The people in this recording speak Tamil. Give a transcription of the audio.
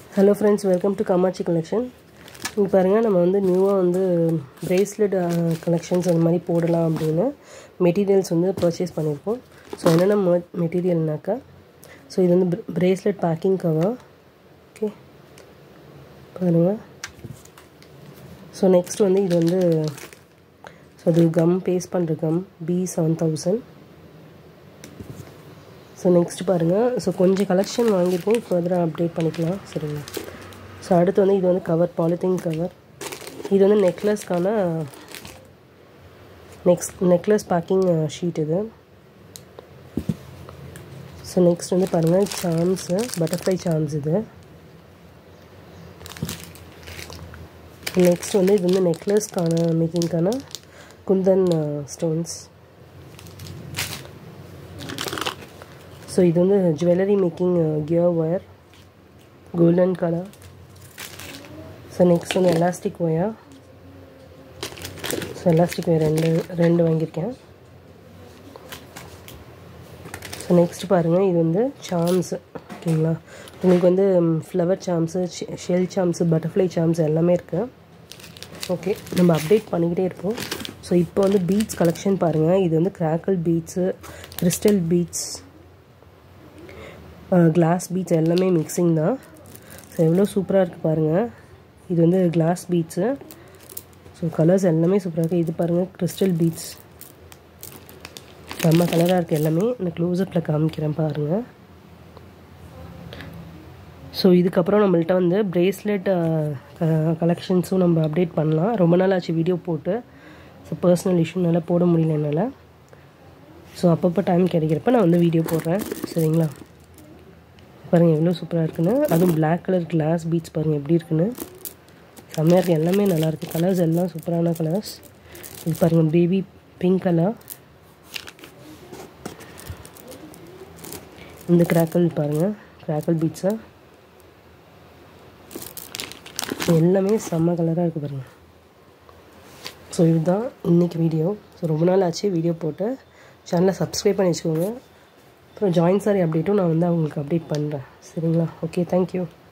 hello friends welcome to Kamakshi collection இங்கே பாருங்கள் நம்ம வந்து நியூவாக வந்து பிரேஸ்லெட் கலெக்ஷன்ஸ் அந்த மாதிரி போடலாம் அப்படின்னு மெட்டீரியல்ஸ் வந்து பர்ச்சேஸ் பண்ணியிருக்கோம் ஸோ என்னென்ன மெட்டீரியல்னாக்கா ஸோ இது வந்து பிரேஸ்லெட் பேக்கிங் கவர் ஓகே பாருங்கள் ஸோ நெக்ஸ்ட் வந்து இது வந்து ஸோ அது கம் பேஸ்ட் பண்ணுற gum B seven thousand so next பாருங்கள் ஸோ கொஞ்சம் கலெக்ஷன் வாங்கியிருக்கோம் ஃபர்தராக அப்டேட் பண்ணிக்கலாம் சரிங்க ஸோ அடுத்து வந்து இது வந்து கவர் பாலித்தீன் கவர் இது வந்து நெக்லஸ்க்கான நெக்ஸ்ட் நெக்லஸ் பேக்கிங் ஷீட் இது ஸோ நெக்ஸ்ட் வந்து பாருங்கள் சாம்ஸு பட்டர்ஃப்ளை சாம்ஸ் இது நெக்ஸ்ட் வந்து இது வந்து நெக்லஸ்க்கான மேக்கிங்க்கான குந்தன் ஸ்டோன்ஸ் ஸோ இது வந்து jewellery making gear wire golden colour so next வந்து elastic wire so elastic wire ரெண்டு ரெண்டு வாங்கியிருக்கேன் ஸோ நெக்ஸ்ட் பாருங்கள் இது வந்து சாம்ஸ் ஓகேங்களா உங்களுக்கு வந்து flower charms shell charms butterfly charms எல்லாமே இருக்குது ஓகே நம்ம அப்டேட் பண்ணிக்கிட்டே இருப்போம் ஸோ இப்போ வந்து பீட்ஸ் கலெக்ஷன் பாருங்கள் இது வந்து crackle beads crystal beads glass beads எல்லாமே மிக்சிங் தான் ஸோ எவ்வளோ சூப்பராக இருக்குது பாருங்கள் இது வந்து கிளாஸ் பீட்ஸு ஸோ கலர்ஸ் எல்லாமே சூப்பராக இருக்குது இது பாருங்கள் கிறிஸ்டல் பீட்ஸ் செம்ம கலராக இருக்குது எல்லாமே நான் க்ளோஸ்அப்பில் காமிக்கிறேன் பாருங்கள் ஸோ இதுக்கப்புறம் நம்மள்ட்ட வந்து ப்ரேஸ்லெட் கலெக்ஷன்ஸும் நம்ம அப்டேட் பண்ணலாம் ரொம்ப நாள் ஆச்சு வீடியோ போட்டு ஸோ பர்சனல் இஷ்யூனால போட முடியல என்னால் ஸோ அப்பப்போ டைம் கிடைக்கிறப்ப நான் வந்து வீடியோ போடுறேன் சரிங்களா பாருங்கள் எவ்வளோ சூப்பராக இருக்குன்னு அதுவும் பிளாக் கலர் கிளாஸ் பீட்ஸ் பாருங்கள் எப்படி இருக்குன்னு செம்மையாக இருக்குது எல்லாமே நல்லாயிருக்கு கலர்ஸ் எல்லாம் சூப்பரான கலர்ஸ் இது பாருங்கள் பேபி பிங்க் கலர் இந்த கிராக்கல் பாருங்கள் கிராக்கல் பீட்ஸா எல்லாமே செம்ம கலராக இருக்குது பாருங்கள் ஸோ இதுதான் இன்றைக்கி வீடியோ ஸோ ரொம்ப நாள் ஆச்சு வீடியோ போட்டு சேனலை சப்ஸ்கிரைப் பண்ணி வச்சுக்கோங்க அப்புறம் ஜாயின் சாரி அப்டேட்டும் நான் வந்து அவங்களுக்கு அப்டேட் பண்ணுறேன் சரிங்களா ஓகே தேங்க்யூ